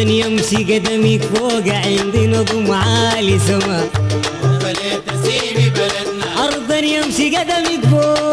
يمشي قدمك فوق عندي نظم عالي سما فليه تسيبي بلدنا أرضا يمشي قدمك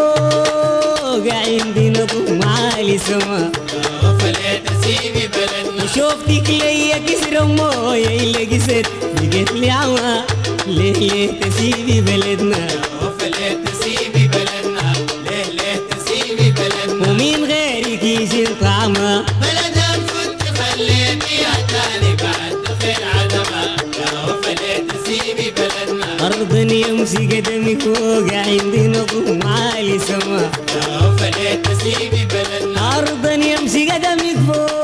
فوق عندي نظم عالي سما فليه تسيبي بلدنا وشوفتك ليا كسر مويا إلا قست لقيت لي عما ليه ليه تسيبي بلدنا فليه تسيبي بلدنا ليه ليه تسيبي بلدنا ومين غيرك يشيل طعمها بلد الفت خليتيها تاني بعد خير عدمها يا فليه تسيبي بلدنا أرضا يمشي قدمك فوق عندي نظم عالي سما يا فليه تسيبي بلدنا أرضا يمشي قدمك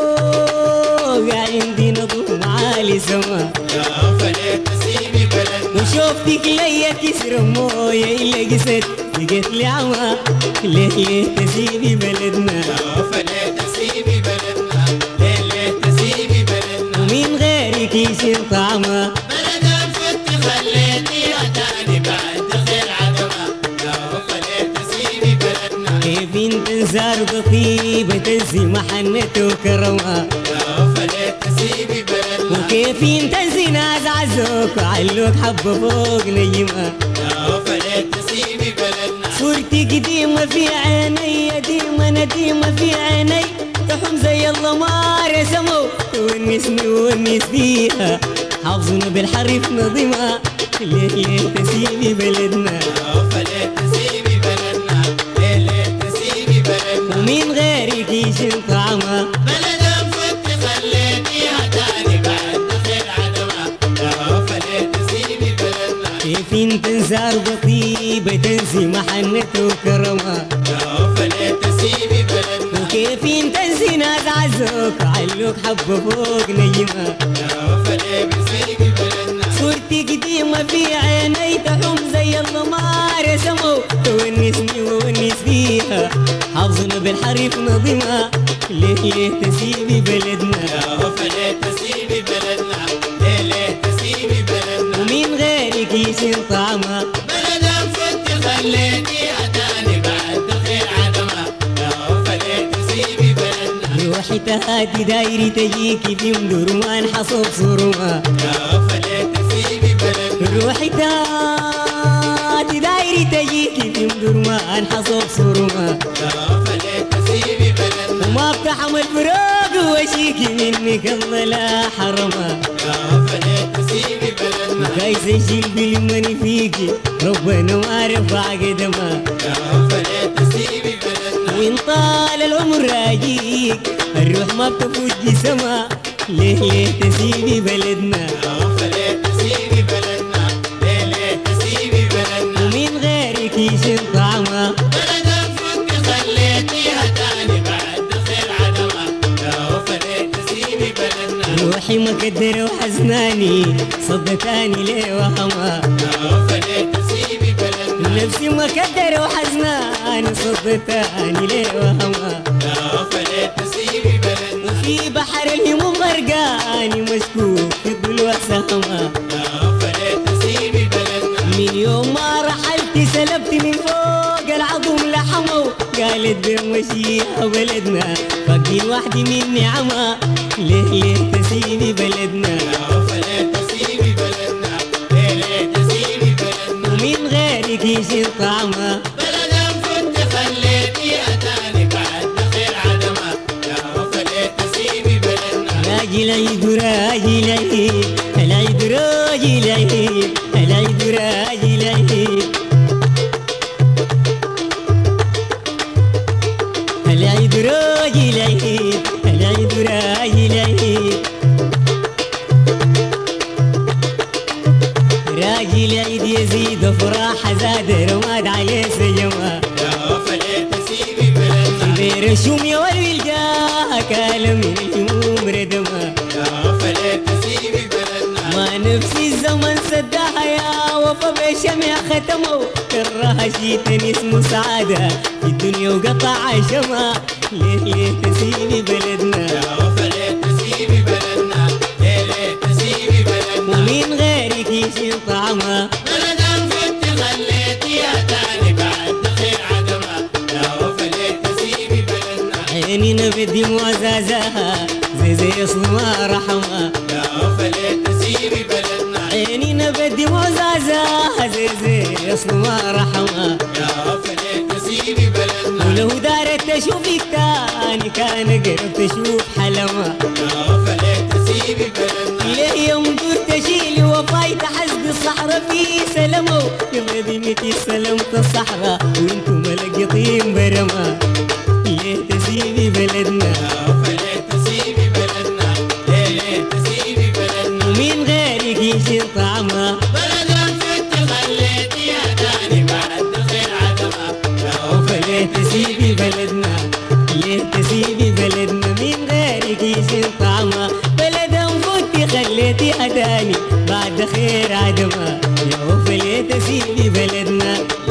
فوق عندي نظم عالي سما يا فليه تسيبي بلدنا وشوفتك ليا كسر مويا إلا قست لقيت لي عما ليه ليه تسيبي بلدنا يا فليه تسيبي بلدنا ليه ليه تسيبي بلدنا ومين غيرك يشيل طعمها بلد الفت خليتيها تاني بعد خير عدمها يا فليه تسيبي بلدنا كيف انت انسار طيبة تنسي محنته وكرمها يا فليه تسيبي بلدنا وكيف انت انسي ناس عزوك وعلوك حبة فوق نجمها يا فليه تسيبي بلدنا صورتي قديمة في عيني ديمة نديمة في عيني تحوم زي الغمار سمو تونسني ونس بيها حافظنا بالحرف نظيمها ليه ليه تسيبي بلدنا يا فليه تسيبي بلدنا ليه ليه تسيبي بلدنا ومين غيرك يشيل طعمها بلد الفت خليتيها تاني بعد خير عدمها يا فليه تسيبي بلدنا كيف انت انسار طيبة تنسي محنته وكرمها يا فليه تسيبي بلدنا وكيف انت انسي ناس عزوك علوك حبة فوق نجمها يا فليه بتسيبي بلدنا صورتي قديمة في عيني تحوم زي الغمار سمو تونسني وونس فيها حافظنا بالحرف نظيمها ليه ليه تسيبي بلدنا يا فليه تسيبي بلدنا ليه ليه تسيبي بلدنا ومين غيرك يشيل طعمها بلد الفت خليتيها تاني بعد خير عدمها يا فليه تسيبي بلدنا روحي تهادي دايري تجيكي في مدرمان حصب صرمها يا فليه تسيبي بلدنا روحي تهادي دايري تجيكي في مدرمان حصب صرمها يا فليه تسيبي بلدنا وما بتحمل فراق وشيكي منك الله لا حرمها يا فليه تسيبي بلدنا كايس الشيل بالمني فيكي ربنا ما رفع قدمها يا فليه تسيبي بلدنا وين طال العمر راجيك الروح ما بتفوت جسمها ليه ليه تسيبي بلدنا يا فليه تسيبي بلدنا ليه ليه تسيبي بلدنا ومين غيرك يشيل طعمها بلد الفت خليتيها تاني بعد خير عدمها يا فليه تسيبي بلدنا روحي مكدرة وحزناني صدتاني ليه وهمها يا فليه تسيبي بلدنا نفسي مكدرة وحزناني صدتاني ليه وهمها يا فليه تسيبي بلدنا في بحر الهموم غرقاني مشكوك في الضلوع سهمها يا فليه تسيبي بلدنا من يوم ما رحلت سلبت من فوق العظم لحمه قالت بمشيها بلدنا فقي وحدي من نعمة ليه ليه تسيبي بلدنا يا فليه تسيبي بلدنا ليه ليه تسيبي بلدنا ومين غيرك يشيل طعمها بلد الفت خليتيها تاني بعد خير عدمها يا فليه تسيبي بلدنا راجل عيد راجل عيد العيد راجل عيد العيد راجل عيد العيد راجل عيد العيد راجل عيد راجل عيد يزيد افراح زاد رماد عليه سجمه يا فليه تسيبي بلدنا بير الشوم يا والجاه كالم من الهموم ردمه يا فليه تسيبي بلدنا ما نفسي الزمن سدها يا وفا بشمع ختمه كرها شيتن اسمه سعادة في الدنيا وقطع شمع ليه ليه تسيبي بلدنا يا فليه تسيبي بلدنا ليه ليه تسيبي بلدنا ومين غيرك يشيل طعمها بلد الفت خليتيها تاني بعد خير عدمها يا فليه تسيبي بلدنا عيني نبدي معزازها زي زي اصل ما رحمة يا فليت تسيبي بلدنا عيني نبدي موزازة زي زي اصل ما رحمة يا فليت تسيبي بلدنا ولو دارت تشوفك تاني كان قرب تشوف حلمة يا فليت تسيبي بلدنا ليه يوم دور تشيلي وفاي تحسب الصحراء في سلمة في مدينتي سلمت الصحراء وانتم ملقطين برمة ليه تسيبي بلدنا يا فليت تسيبي بلدنا ليه ليه تسيبي بلدنا ومين غيرك يشيل طعمها بلد انفت خليتيها تاني بعد خير عدمها يا فليه تسيبي بلدنا ليه تسيبي بلدنا مين غيرك يشيل طعمها بلد انفوتي خليتي اداني بعد خير عدمها يا وفا ليه تسيبي بلدنا